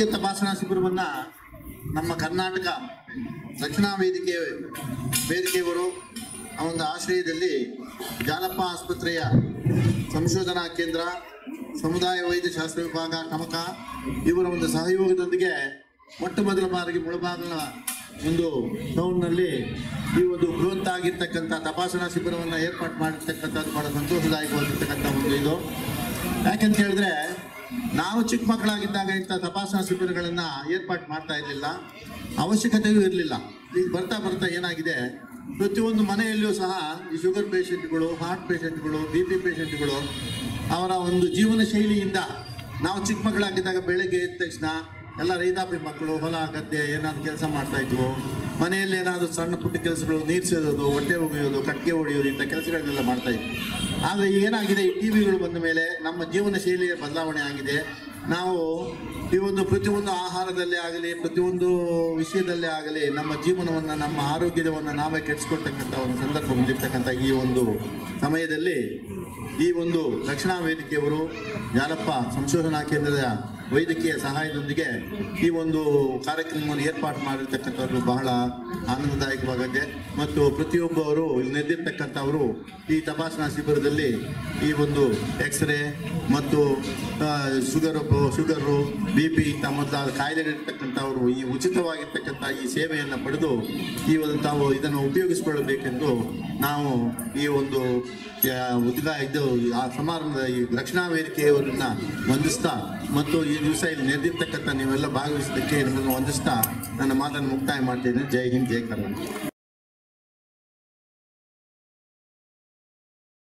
ಆರೋಗ್ಯ ತಪಾಸಣಾ ಶಿಬಿರವನ್ನು ನಮ್ಮ ಕರ್ನಾಟಕ ರಕ್ಷಣಾ ವೇದಿಕೆ ವೇದಿಕೆಯವರು ಆ ಒಂದು ಆಶ್ರಯದಲ್ಲಿ ಜಾಲಪ್ಪ ಆಸ್ಪತ್ರೆಯ ಸಂಶೋಧನಾ ಕೇಂದ್ರ ಸಮುದಾಯ ವೈದ್ಯಶಾಸ್ತ್ರ ವಿಭಾಗ ಟಮಕ ಇವರ ಒಂದು ಸಹಯೋಗದೊಂದಿಗೆ ಮೊಟ್ಟ ಮೊದಲ ಬಾರಿಗೆ ಮುಳಬಾಗಿಲ ಒಂದು ಟೌನ್ನಲ್ಲಿ ಈ ಒಂದು ಬೃಹತ್ ಆಗಿರ್ತಕ್ಕಂಥ ತಪಾಸಣಾ ಶಿಬಿರವನ್ನು ಏರ್ಪಾಡು ಮಾಡಿರ್ತಕ್ಕಂಥದ್ದು ಬಹಳ ಸಂತೋಷದಾಯಕವಾಗಿರ್ತಕ್ಕಂಥ ಒಂದು ಇದು ಯಾಕೆಂತ ಹೇಳಿದ್ರೆ ನಾವು ಚಿಕ್ಕ ಮಕ್ಕಳಾಗಿದ್ದಾಗ ಇಂಥ ತಪಾಸಣಾ ಶಿಬಿರಗಳನ್ನು ಏರ್ಪಾಡು ಮಾಡ್ತಾ ಇರಲಿಲ್ಲ ಅವಶ್ಯಕತೆಯೂ ಇರಲಿಲ್ಲ ಈಗ ಬರ್ತಾ ಬರ್ತಾ ಏನಾಗಿದೆ ಪ್ರತಿಯೊಂದು ಮನೆಯಲ್ಲಿಯೂ ಸಹ ಈ ಶುಗರ್ ಪೇಷಂಟ್ಗಳು ಹಾರ್ಟ್ ಪೇಷಂಟ್ಗಳು ಬಿ ಪಿ ಪೇಷಂಟ್ಗಳು ಅವರ ಒಂದು ಜೀವನ ಶೈಲಿಯಿಂದ ನಾವು ಚಿಕ್ಕ ಮಕ್ಕಳಾಗಿದ್ದಾಗ ಬೆಳಗ್ಗೆ ಎದ್ದ ತಕ್ಷಣ ಎಲ್ಲ ರೈತಾಪಿ ಮಕ್ಕಳು ಹೊಲ ಗದ್ದೆ ಏನಾದ್ರು ಕೆಲಸ ಮಾಡ್ತಾ ಇದ್ವು ಮನೆಯಲ್ಲಿ ಏನಾದರೂ ಸಣ್ಣ ಪುಟ್ಟ ಕೆಲಸಗಳು ನೀರು ಸೇದೋದು ಹೊಟ್ಟೆ ಒಗೆಯೋದು ಕಟ್ಟಿಗೆ ಹೊಡೆಯೋದು ಇಂಥ ಕೆಲಸಗಳನ್ನೆಲ್ಲ ಮಾಡ್ತಾ ಇದ್ವಿ ಆದರೆ ಏನಾಗಿದೆ ಈ ಟಿ ವಿಗಳು ಬಂದ ಮೇಲೆ ನಮ್ಮ ಜೀವನ ಶೈಲಿಯ ಬದಲಾವಣೆ ಆಗಿದೆ ನಾವು ಈ ಒಂದು ಪ್ರತಿಯೊಂದು ಆಹಾರದಲ್ಲೇ ಆಗಲಿ ಪ್ರತಿಯೊಂದು ವಿಷಯದಲ್ಲೇ ಆಗಲಿ ನಮ್ಮ ಜೀವನವನ್ನು ನಮ್ಮ ಆರೋಗ್ಯವನ್ನು ನಾವೇ ಕೆಡಿಸ್ಕೊಳ್ತಕ್ಕಂಥ ಒಂದು ಸಂದರ್ಭ ಬಂದಿರ್ತಕ್ಕಂಥ ಈ ಒಂದು ಸಮಯದಲ್ಲಿ ಈ ಒಂದು ರಕ್ಷಣಾ ವೇದಿಕೆಯವರು ಜಾಲಪ್ಪ ಸಂಶೋಧನಾ ಕೇಂದ್ರದ ವೈದ್ಯಕೀಯ ಸಹಾಯದೊಂದಿಗೆ ಈ ಒಂದು ಕಾರ್ಯಕ್ರಮವನ್ನು ಏರ್ಪಾಡು ಮಾಡಿರ್ತಕ್ಕಂಥದ್ದು ಬಹಳ ಆನಂದದಾಯಕವಾಗಿದೆ ಮತ್ತು ಪ್ರತಿಯೊಬ್ಬವರು ಇಲ್ಲಿ ನೆದ್ದಿರ್ತಕ್ಕಂಥವರು ಈ ತಪಾಸಣಾ ಶಿಬಿರದಲ್ಲಿ ಈ ಒಂದು ಎಕ್ಸ್ರೇ ಮತ್ತು ಶುಗರ್ ಶುಗರು ಬಿ ಪಿ ಇಂಥ ಮೊದಲಾದ ಕಾಯಿಲೆಗಳಿರ್ತಕ್ಕಂಥವರು ಈ ಉಚಿತವಾಗಿರ್ತಕ್ಕಂಥ ಈ ಸೇವೆಯನ್ನು ಪಡೆದು ಈ ಒಂದು ತಾವು ಇದನ್ನು ಉಪಯೋಗಿಸಿಕೊಳ್ಳಬೇಕೆಂದು ನಾವು ಈ ಒಂದು ಆ, ಉದ್ಘಾ ಇದು ಆ ಸಮಾರಂಭದ ಈ ರಕ್ಷಣಾ ವೇದಿಕೆಯವರನ್ನ ವಂದಿಸ್ತಾ ಮತ್ತು ಈ ದಿವಸ ಇಲ್ಲಿ ನೆರೆದಿರ್ತಕ್ಕಂಥ ನೀವೆಲ್ಲ ಭಾಗವಹಿಸಿದ್ದಕ್ಕೆ ನಿಮ್ಮನ್ನು ವಂದಿಸ್ತಾ ನನ್ನ ಮಾತನ್ನು ಮುಕ್ತಾಯ ಮಾಡ್ತೇನೆ ಜೈ ಹಿಂದ್ ಜೈ ಕರ್ನಾಟಕ